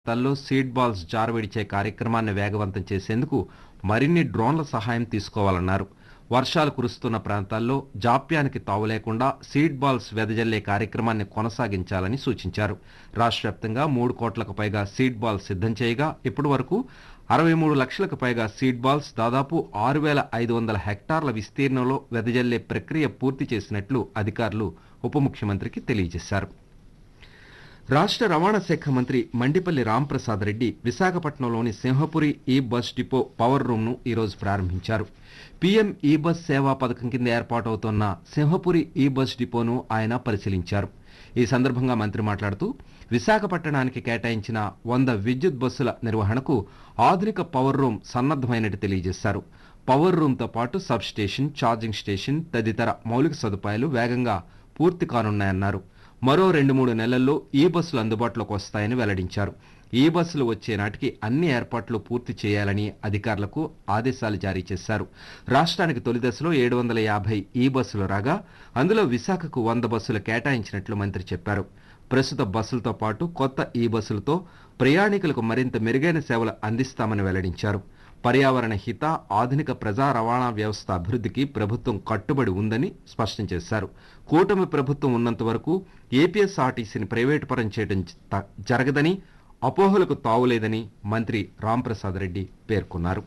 తల్లో seed balls జారవిడిచే కార్యక్రమాన్ని వేగవంతం చేసేందుకు మరిన్ని డ్రోన్ల సహాయం తీసుకోవాలన్నారు వర్షాలు కురుస్తున్న ప్రాంతాల్లో జాప్యానికి తావు లేకుండా సీడ్ బాల్స్ వెదజల్లే కార్యక్రమాన్ని కొనసాగించాలని సూచించారు రాష్ట్ర వ్యాప్తంగా మూడు కోట్లకు పైగా సీడ్ బాల్స్ సిద్ధం చేయగా ఇప్పటి వరకు అరవై మూడు లక్షలకు పైగా సీడ్ బాల్స్ దాదాపు ఆరు వేల ఐదు వందల హెక్టార్ల విస్తీర్ణంలో వెదజల్లే ప్రక్రియ పూర్తి చేసినట్లు అధికారులు ఉప ముఖ్యమంత్రికి తెలియజేశారు రాష్ట్ర రవాణా శాఖ మంత్రి మండిపల్లి రాంప్రసాద్ రెడ్డి విశాఖపట్నంలోని సింహపురి ఈ బస్ డిపో పవర్ రూమ్ ను ఈరోజు ప్రారంభించారు పీఎం ఈ బస్ సేవా పథకం కింద ఏర్పాటవుతోన్న సింహపురి ఈ బస్ డిపోను ఆయన పరిశీలించారు ఈ సందర్భంగా మంత్రి మాట్లాడుతూ విశాఖపట్టణానికి కేటాయించిన వంద విద్యుత్ బస్సుల నిర్వహణకు ఆధునిక పవర్ రూమ్ సన్నద్దమైనట్టు తెలియజేశారు పవర్ రూమ్తో పాటు సబ్ స్టేషన్ ఛార్జింగ్ స్టేషన్ తదితర మౌలిక సదుపాయాలు వేగంగా పూర్తి కానున్నాయన్నారు మరో రెండు మూడు నెలల్లో ఈ బస్సులు అందుబాటులోకి వస్తాయని వెల్లడించారు ఈ బస్సులు వచ్చే నాటికి అన్ని ఏర్పాట్లు పూర్తి చేయాలని అధికారులకు ఆదేశాలు జారీ చేశారు రాష్ట్రానికి తొలి దశలో ఏడు వందల యాభై ఈ బస్సులు రాగా అందులో విశాఖకు వంద బస్సులు కేటాయించినట్లు మంత్రి చెప్పారు ప్రస్తుత బస్సులతో పాటు కొత్త ఈ బస్సులతో ప్రయాణికులకు మరింత మెరుగైన సేవలు అందిస్తామని వెల్లడించారు పర్యావరణ హిత ఆధునిక ప్రజా రవాణా వ్యవస్థ అభివృద్ధికి ప్రభుత్వం కట్టుబడి ఉందని స్పష్టం చేశారు కూటమి ప్రభుత్వం ఉన్నంత వరకు ఏపీఎస్ఆర్టీసీని ప్రైవేటు పరం చేయడం జ- జరగదని అపోహలకు తావులేదని మంత్రి రాంప్రసాద్ రెడ్డి పేర్కొన్నారు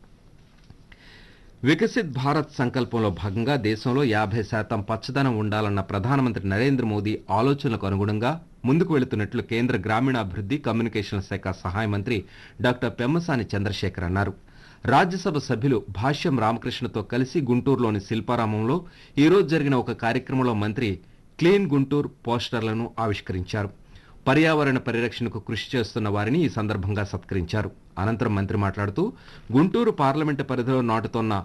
వికసిత్ భారత్ సంకల్పంలో భాగంగా దేశంలో యాభై శాతం పచ్చదనం ఉండాలన్న ప్రధానమంత్రి నరేంద్ర మోదీ ఆలోచనలకు అనుగుణంగా ముందుకు వెళుతున్నట్లు కేంద్ర గ్రామీణాభివృద్ధి కమ్యూనికేషన్ల శాఖ సహాయ మంత్రి డాక్టర్ పెమ్మసాని చంద్రశేఖర్ అన్నారు రాజ్యసభ సభ్యులు భాష్యం రామకృష్ణతో కలిసి గుంటూరులోని శిల్పారామంలో ఈరోజు జరిగిన ఒక కార్యక్రమంలో మంత్రి క్లీన్ గుంటూరు పోస్టర్లను ఆవిష్కరించారు పర్యావరణ పరిరక్షణకు కృషి చేస్తున్న వారిని ఈ సందర్భంగా సత్కరించారు అనంతరం మంత్రి మాట్లాడుతూ గుంటూరు పార్లమెంటు పరిధిలో నాటుతోన్న